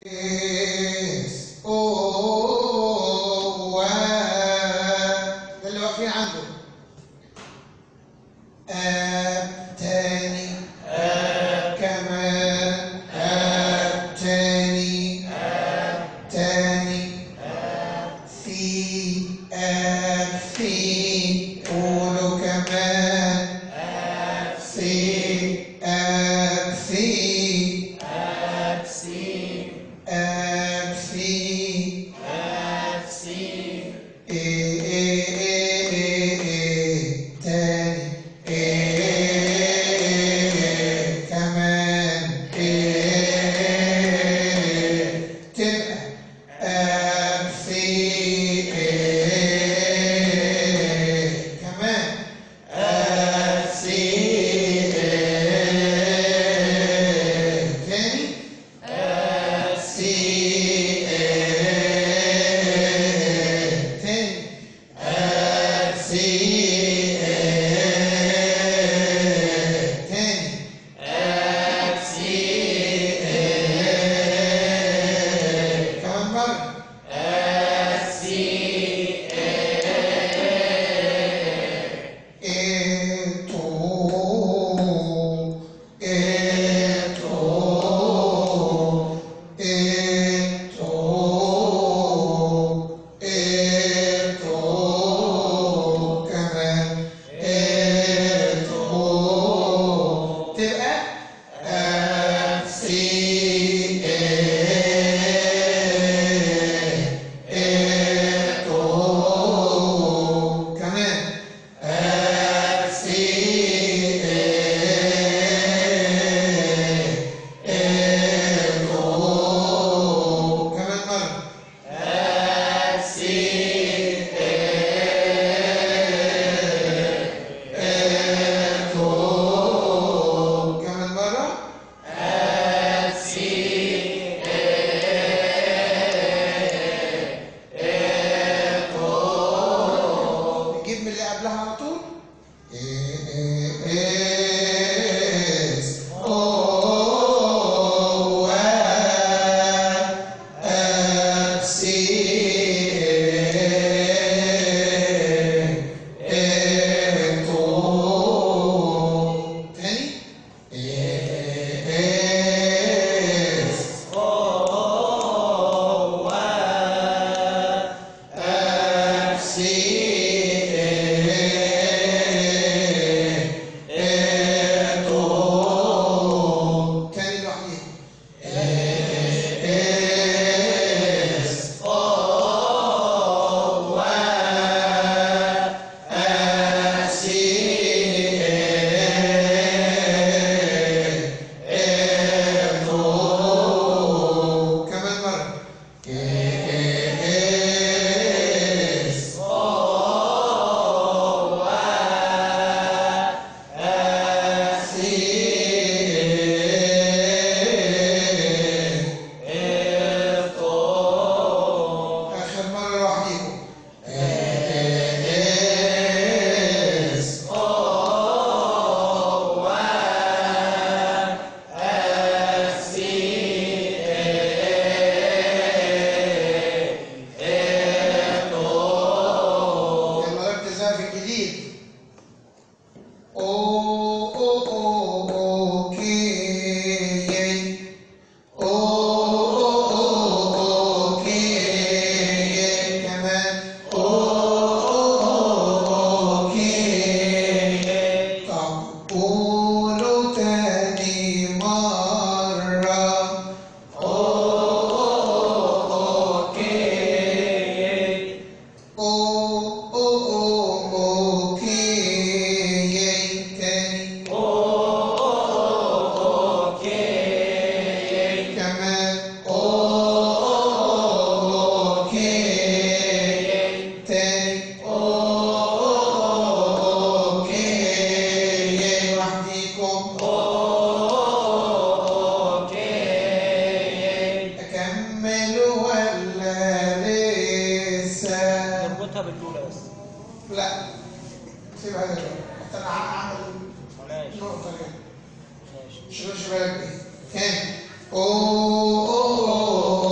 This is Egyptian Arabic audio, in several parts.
إس أو وا ده اللي واقفين عنده آب تاني آب كمان آب تاني آب تاني في آب في قولوا كمان آب في آب في آب في إيه إيه إيه إيه إيه تاني إيه إيه إيه كمان إيه تبقى آب في إيه كمان آب في إيه تاني آب في إيه تاني آب في إيه تاني آب في إيه كمان مرة آب في إيه تو إيه تو إيه تو إيه تو كمان إيه تو تبقى آب في إيه إيه تو كمان آب في إيه إيه تو كمان مرة آب في إيه تو كمان مرة آب في إيه تو نجيب من اللي قبلها على طول إس أو آب سي إيه تو تاني إس أو آب سي إيه تو تاني لوحدي إس أو آب سي إيه تو كمان مرة إس أو آب سي إيه تو آخر مرة لوحديكم إس أو آب سي إيه تو يلا ركز بقى في الجديد أو أو أو أوكي أو أو أوكي كمان أو أوكي طب قولوا تاني مرة أوكي أو أو أو أوكي تاني كمان أوكي تاني أوكي وحديكم أكمل ولا لسه اربطها بالاولى بس لا سيبها دلوقتي حتى انا هعمل ماشي نقطة كده ماشي شغل بالك بيه تاني او او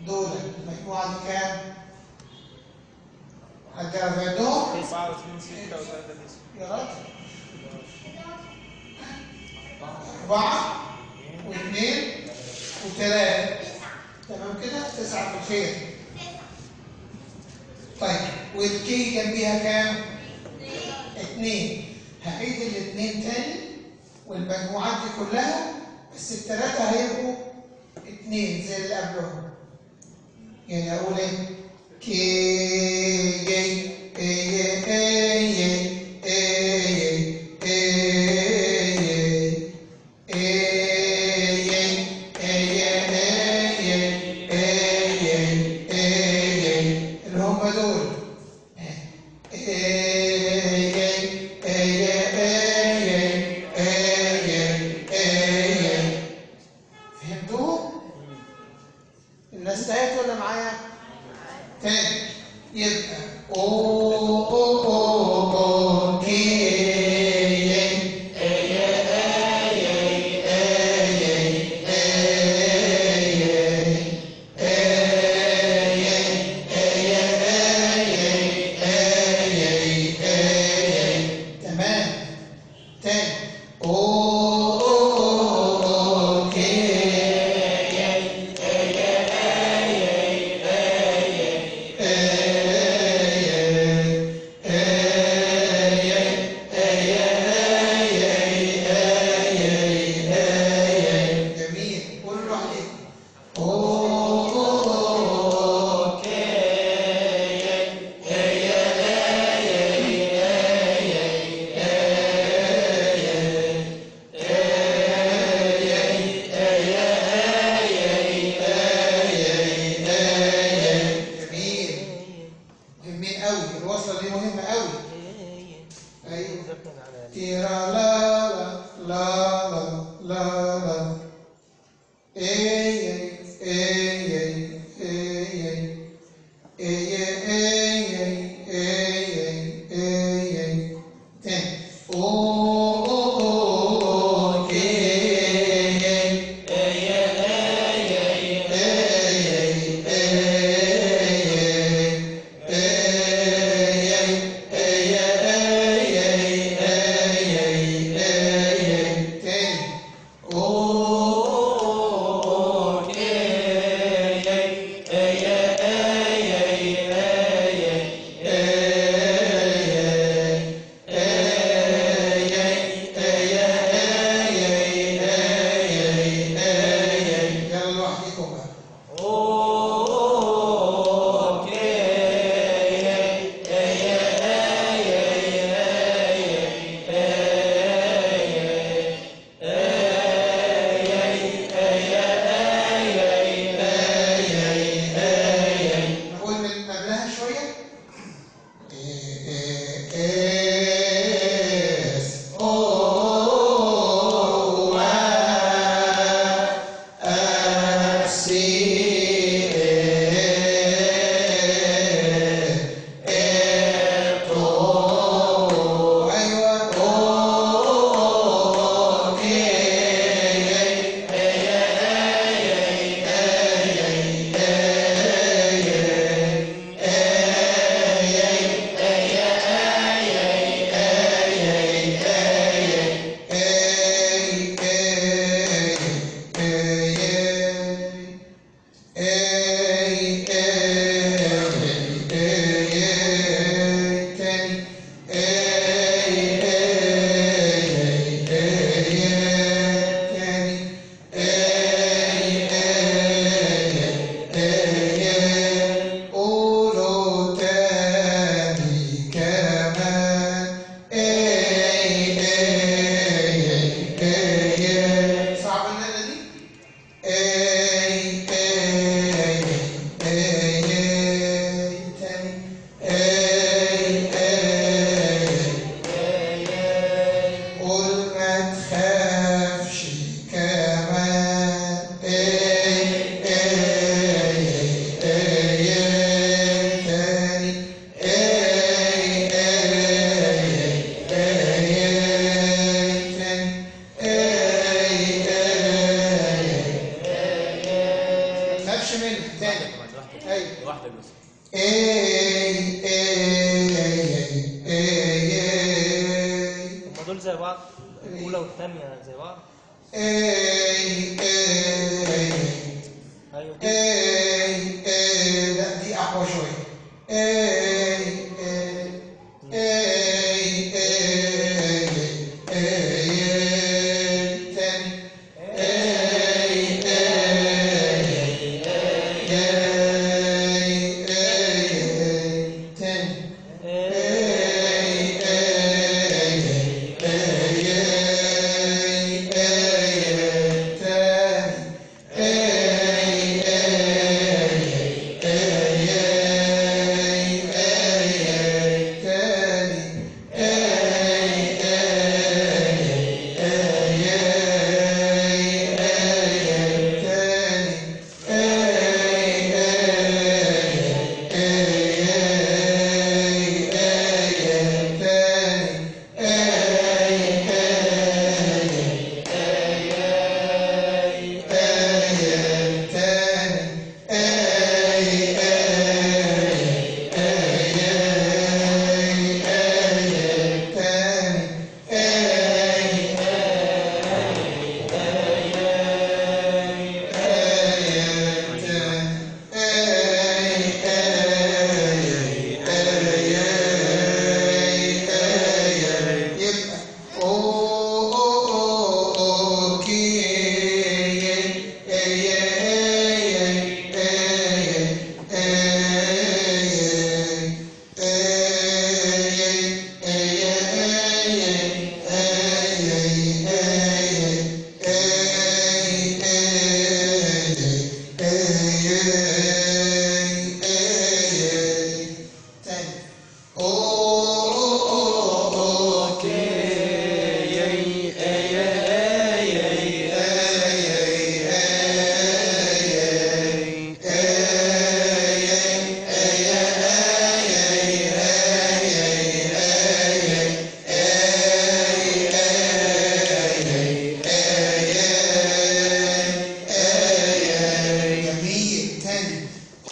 دول المجموعة دي كام؟ حد يعرف يعدهم؟ 4 و2 6 و3 يا راجل أربعة واثنين وثلاثة تمام كده؟ تسعة في الخير طيب والكي جنبيها كام؟ اتنين هعيد الاتنين تاني والمجموعات دي كلها بس التلاتة هيبقوا اتنين زي اللي قبلهم يعني اقول ايه؟ كي جي اي اي اي اللي هم دول فهمتوا؟ الناس تاهت ولا معايا؟ تاني يبقى او او او او كي تمام تاني او او او او كي لوحدك كمان لوحدك أيوة. لوحدك بس اي اي اي اي هما دول زي بعض الأولى والثانية زي بعض اي اي أيوة دي اي اي لا دي اقوى شويه اي اي اي اي اي تاني اي اي اي اي تاني إيه، يبقى تاني جميل تاني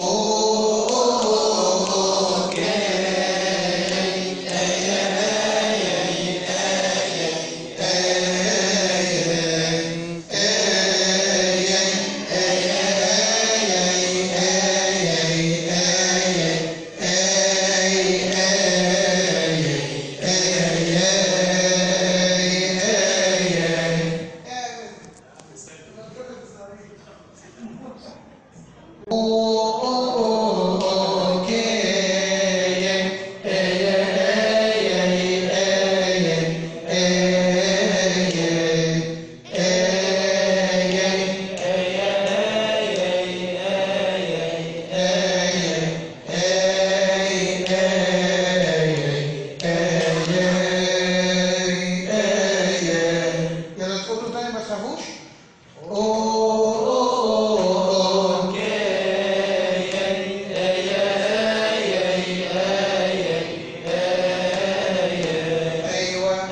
يلا تقولوا تاني ما تخافوش ايوه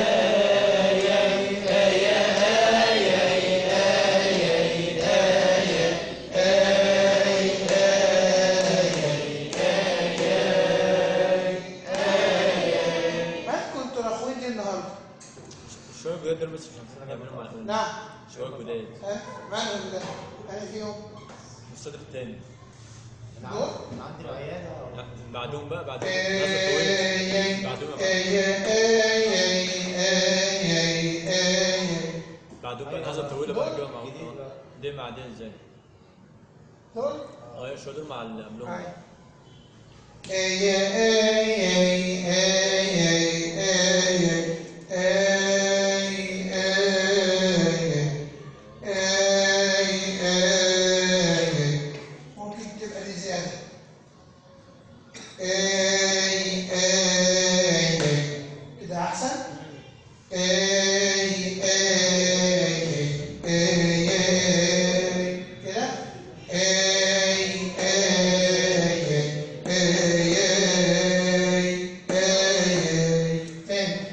ما كنتوا الاخوين دي النهارده شوية جداد دول بس مش عارفين نعملهم مع الأولى نعم شوية جداد ها مالهم ده انا فيهم الصدر التاني دول لا بعدهم بقى بعدهم الناس الطويلة بعدهم بعدهم بقى الناس الطويلة بقى كده مع دي مع دي ازاي؟ دول اه شوية دول مع اللي قبلهم ممكن تبقى دي زيادة كده أحسن كده تاني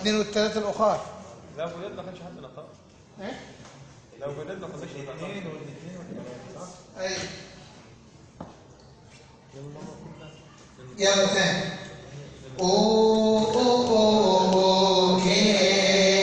اثنين والثلاثة الأخر لو جددنا ما كانش حد نقاء إيه؟ لو جددنا ما كانش نقاء الاثنين والاثنين والثلاثة صح؟ أيوه يلا كلها يلا تاني أو أو أو كي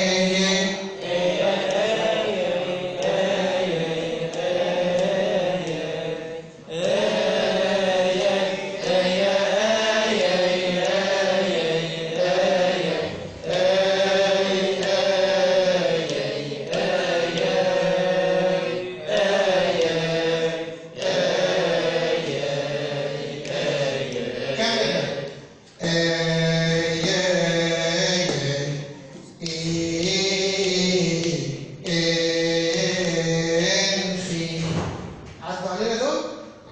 كمل انفي عدوا علينا دول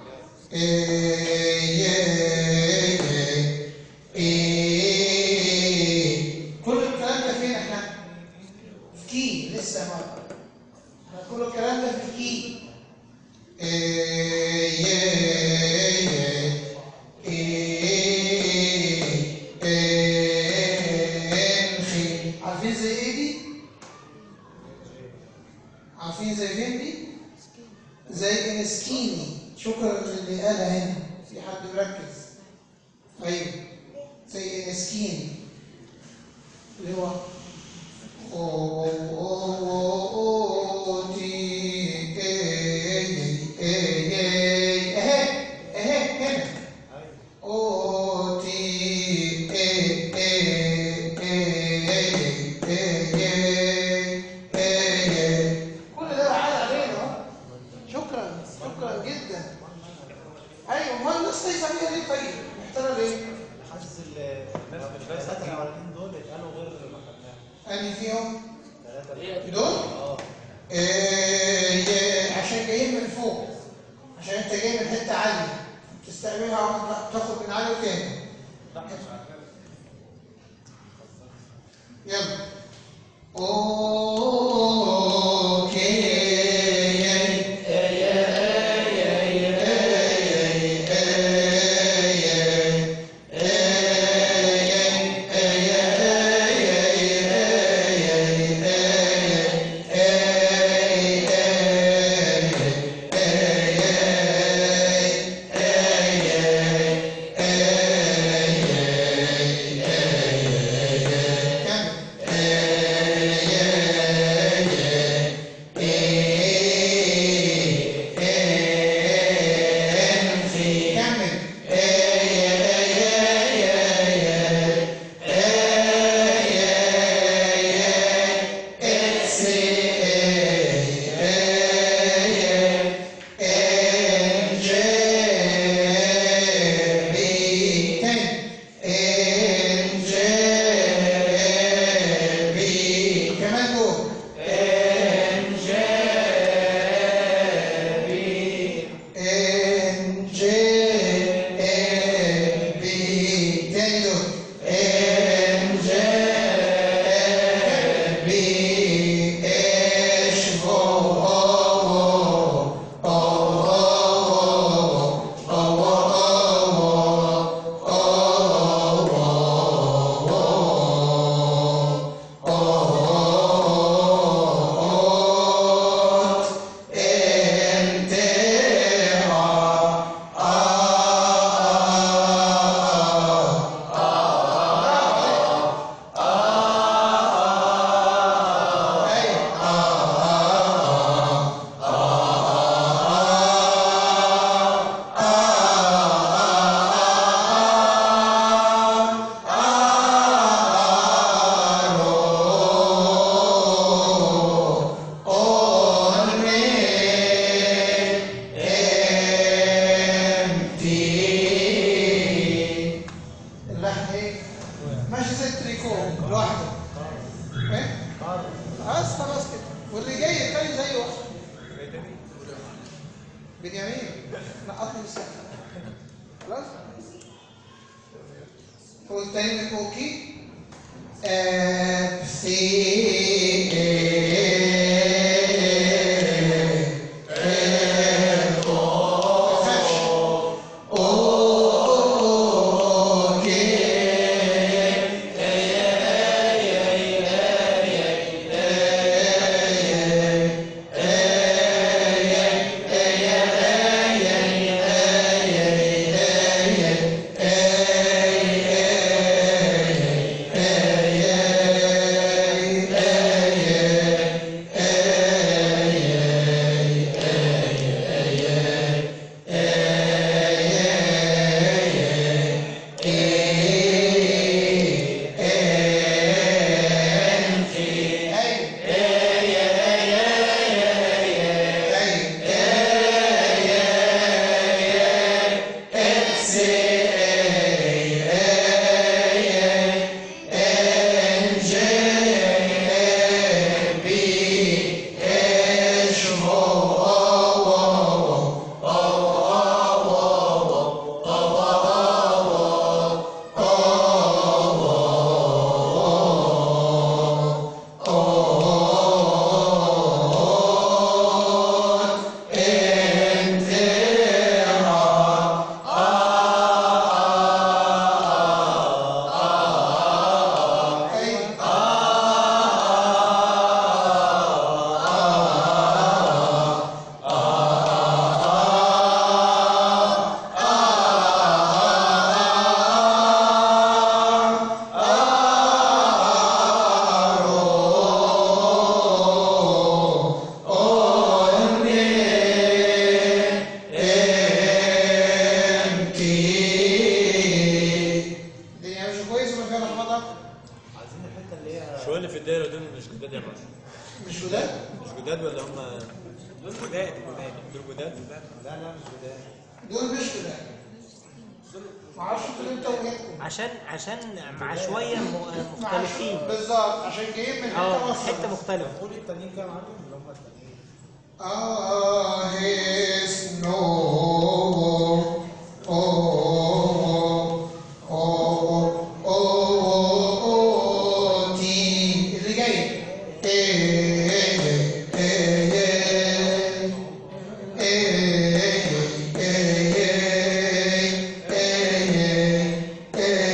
كل الكلام ده فين احنا في كي لسه ما احنا كل الكلام ده في كي انخي عارفين زي ايه دي؟ عارفين زي فين دي؟ زي انسكيني شكرا للي قالها هنا في حد مركز ايوه زي انسكيني اللي هو او او او تي اي اي اي اهي اهي هنا او تي اي اي اي اي كل ده عاد علينا اهو شكرا شكرا جدا ايوه امال الناس خايفه بيها ليه طيب؟ محتاره ليه؟ حاسس الثلاثة الأولانيين دول اتقالوا غير اللي ما خدناها انهي فيهم؟ ثلاثة دول؟ اه إيه، عشان جايين من فوق عشان انت جاي من حته عاليه تستقبلها وانت تاخد من عالي وتاني يلا اوكي كمل كمل كمان دول ان جي بي تاني دول ان جي بي ايش فو او اللحن ايه؟ ماشي زي التريكو لوحده ايه؟ خلاص خلاص كده واللي جاي التاني زيه اصلا بنيامين نقطني بالسهل خلاص هو التاني من اوكي اب سي اوكي جداد لا لا مش بداية دول مش كده معرفش انتوا ليه متوهينكم عشان عشان مع شويه م- مختلفين بالظبط عشان جايين من حته اه وسط حته مختلفه قول التانيين كام عندهم اللي هم التانيين Ah, his no. Oh, oh, oh, oh, oh, oh, تي اللي جاي. إيه، إيه، إيه، إيه، إيه،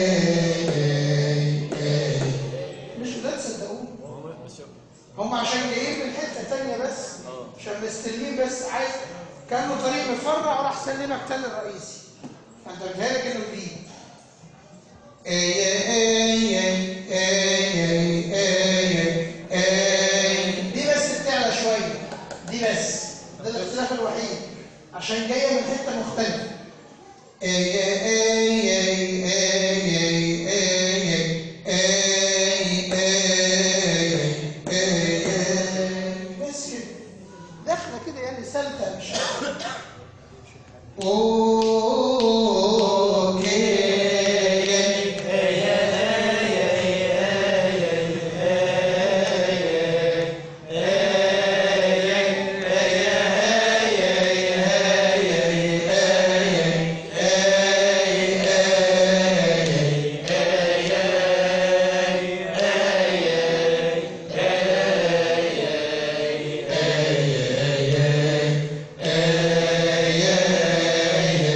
إيه، إيه. مش لا تصدقوه هو بس هم عشان جايين من حته تانية بس عشان مستلمين بس عايز كانوا طريق مفرع وراح سلمك تاني الرئيسي فانت بتهيألك انه جديد اي اي اي اي اي اي دي بس بتعلى شويه دي بس ده الاختلاف الوحيد عشان جايه من حته مختلفه اي اي اي اي اي اي اي اي بس كده داخله كده يعني سالكه مش اوكي Yeah.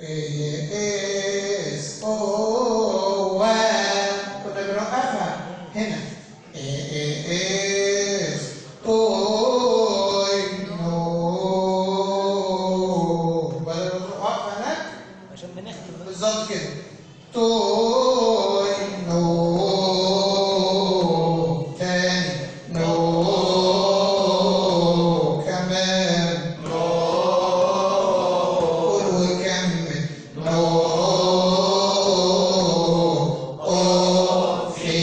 اس او كنا بنوقفها هنا اس توي نو بدل ما تروح واقفه هناك عشان بنختم بالظبط كده توي نو تاني نو كمان قول وكمل نو اوفي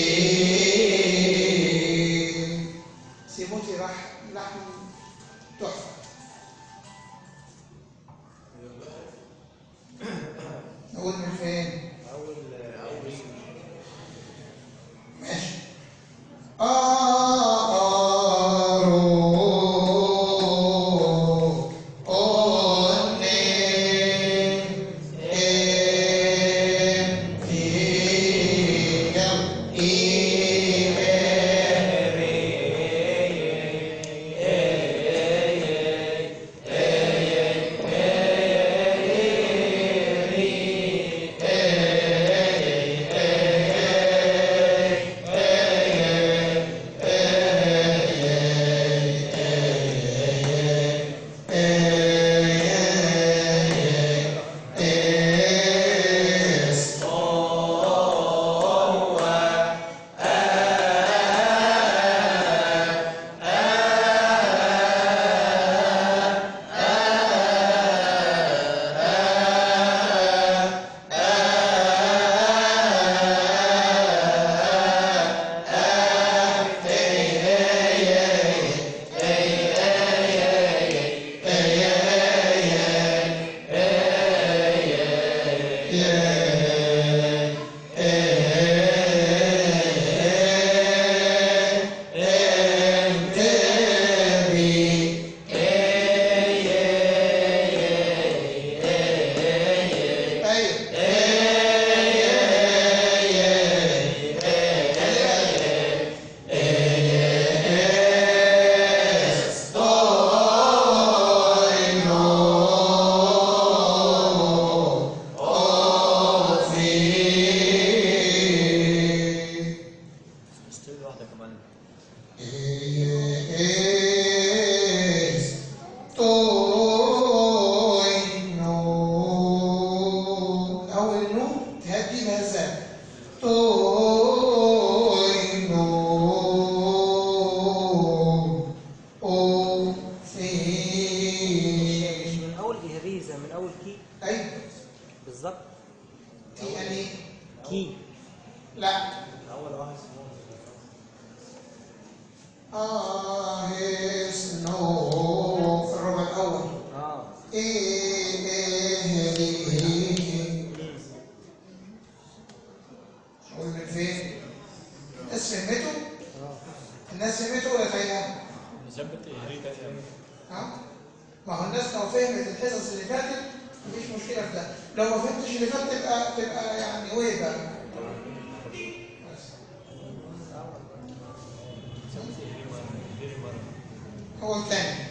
سيبوتي راح لحن تحفه نقول من فين؟ اول اول ماشي آرو أوني إم إيم إس استوي واحده كمان Es توي نو أول نو تهدي الهزات توي نو أو في مش من اول جهريزه من اول كي أي بالظبط تي يعني كي لا اول واحد اسمه آهس نو في الربع الأول اه إيه إيه إيه أقول من فين؟ الناس فهمته؟ الناس فهمته ولا تايهة؟ مثبت هريتا يعني ها؟ ما هو الناس لو فهمت الحصص اللي فاتت مفيش مشكلة في ده، لو ما فهمتش اللي فات تبقى تبقى يعني ويه بقى. بس. مثبت هري مره هري مره هو الثاني